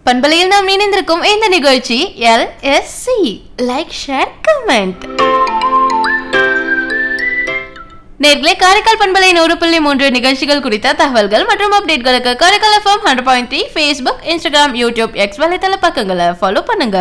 பண்பலையில் நாம் இணைந்திருக்கும் இந்த நிகழ்ச்சி L S C like share comment நேர்களே காரைக்கால் பண்பலை நூறு புள்ளி மூன்று நிகழ்ச்சிகள் குறித்த தகவல்கள் மற்றும் அப்டேட்களுக்கு Karaikal FM hundred point three Facebook Instagram YouTube X வலைத்தள பக்கங்களை ஃபாலோ பண்ணுங்க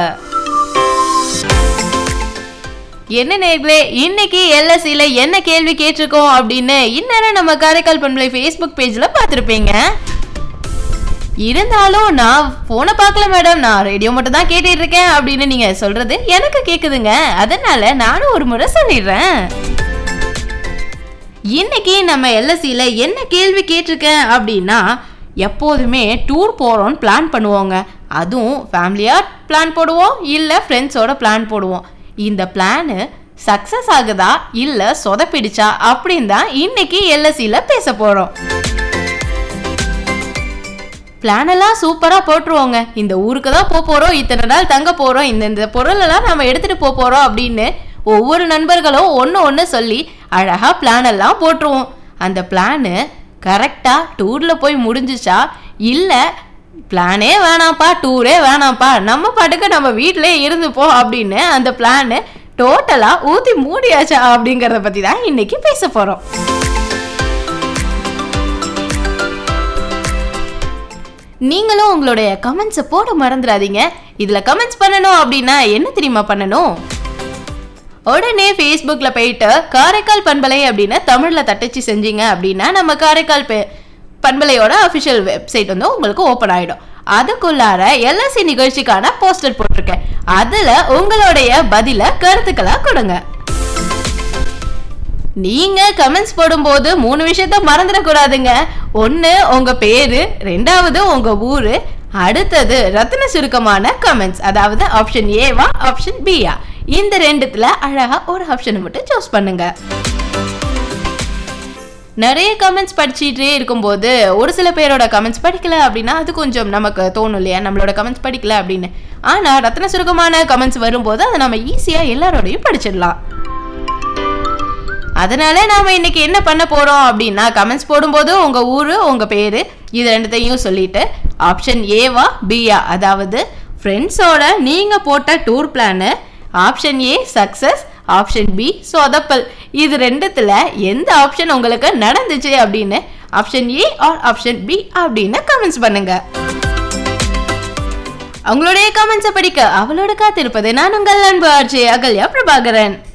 என்ன நேர்களே இன்னைக்கு எல்எஸ்சியில் என்ன கேள்வி கேட்டிருக்கோம் அப்படின்னு இந்நேரம் நம்ம காரைக்கால் பண்பலை ஃபேஸ்புக் பேஜில் பார்த்துருப்பீங்க இருந்தாலும் நான் போனை பார்க்கல மேடம் நான் ரேடியோ மட்டும் தான் கேட்டுட்டு இருக்கேன் அப்படின்னு நீங்க சொல்றது எனக்கு கேக்குதுங்க அதனால நானும் ஒரு முறை சொல்லிடுறேன் இன்னைக்கு நம்ம எல்எஸ்சியில் என்ன கேள்வி கேட்டிருக்கேன் அப்படின்னா எப்போதுமே டூர் போகிறோன்னு பிளான் பண்ணுவோங்க அதுவும் ஃபேமிலியாக பிளான் போடுவோம் இல்லை ஃப்ரெண்ட்ஸோட பிளான் போடுவோம் இந்த பிளானு சக்ஸஸ் ஆகுதா இல்லை சொதப்பிடிச்சா அப்படின்னு தான் இன்னைக்கு எல்எஸ்சியில் பேச போகிறோம் பிளான் எல்லாம் சூப்பராக போட்டுருவோங்க இந்த ஊருக்கு தான் போக போகிறோம் இத்தனை நாள் தங்க போகிறோம் இந்த இந்த பொருளெல்லாம் நம்ம எடுத்துகிட்டு போக போகிறோம் அப்படின்னு ஒவ்வொரு நண்பர்களும் ஒன்று ஒன்று சொல்லி அழகாக பிளான் எல்லாம் போட்டுருவோம் அந்த பிளானு கரெக்டாக டூரில் போய் முடிஞ்சிச்சா இல்லை பிளானே வேணாம்ப்பா டூரே வேணாம்ப்பா நம்ம பாட்டுக்கு நம்ம வீட்டிலே இருந்துப்போம் அப்படின்னு அந்த பிளானு டோட்டலாக ஊற்றி மூடியாச்சா அப்படிங்கிறத பற்றி தான் இன்னைக்கு பேச போகிறோம் நீங்களும் உங்களுடைய கமெண்ட்ஸை போட மறந்துடாதீங்க இதில் கமெண்ட்ஸ் பண்ணணும் அப்படின்னா என்ன தெரியுமா பண்ணணும் உடனே ஃபேஸ்புக்கில் போயிட்டு காரைக்கால் பண்பலை அப்படின்னு தமிழில் தட்டச்சு செஞ்சீங்க அப்படின்னா நம்ம காரைக்கால் பே பண்பலையோட அஃபிஷியல் வெப்சைட் வந்து உங்களுக்கு ஓப்பன் ஆகிடும் அதுக்குள்ளார எல்எஸ்சி நிகழ்ச்சிக்கான போஸ்டர் போட்டிருக்கேன் அதில் உங்களுடைய பதிலை கருத்துக்களாக கொடுங்க நீங்க கமெண்ட்ஸ் போடும்போது மூணு விஷயத்த மறந்துடக்கூடாதுங்க ஒன்று உங்க பேரு ரெண்டாவது உங்க ஊரு அடுத்தது ரத்தின சுருக்கமான கமெண்ட்ஸ் அதாவது ஆப்ஷன் ஏவா ஆப்ஷன் பியா இந்த ரெண்டுத்துல அழகா ஒரு ஆப்ஷனை மட்டும் சூஸ் பண்ணுங்க நிறைய கமெண்ட்ஸ் படிச்சுட்டே இருக்கும்போது ஒரு சில பேரோட கமெண்ட்ஸ் படிக்கல அப்படின்னா அது கொஞ்சம் நமக்கு தோணும் இல்லையா நம்மளோட கமெண்ட்ஸ் படிக்கல அப்படின்னு ஆனால் ரத்ன சுருக்கமான கமெண்ட்ஸ் வரும்போது அதை நம்ம ஈஸியாக எல்லாரோடையும் படிச்சிடலாம் அதனால நாம இன்னைக்கு என்ன பண்ண போறோம் அப்படின்னா கமெண்ட்ஸ் போடும்போது உங்க ஊரு உங்க பேரு இது ரெண்டுத்தையும் சொல்லிட்டு ஆப்ஷன் ஏவா பியா அதாவது ஃப்ரெண்ட்ஸோட நீங்க போட்ட tour plan option A success option B சொதப்பல் இது ரெண்டுத்துல எந்த ஆப்ஷன் உங்களுக்கு நடந்துச்சு அப்படின்னு option A or option B அப்படின்னு கமெண்ட்ஸ் பண்ணுங்க உங்களுடைய கமெண்ட்ஸை படிக்க அவளோட காத்திருப்பது நான் உங்கள் அன்பு ஆர்ஜே அகல்யா பிரபாகரன்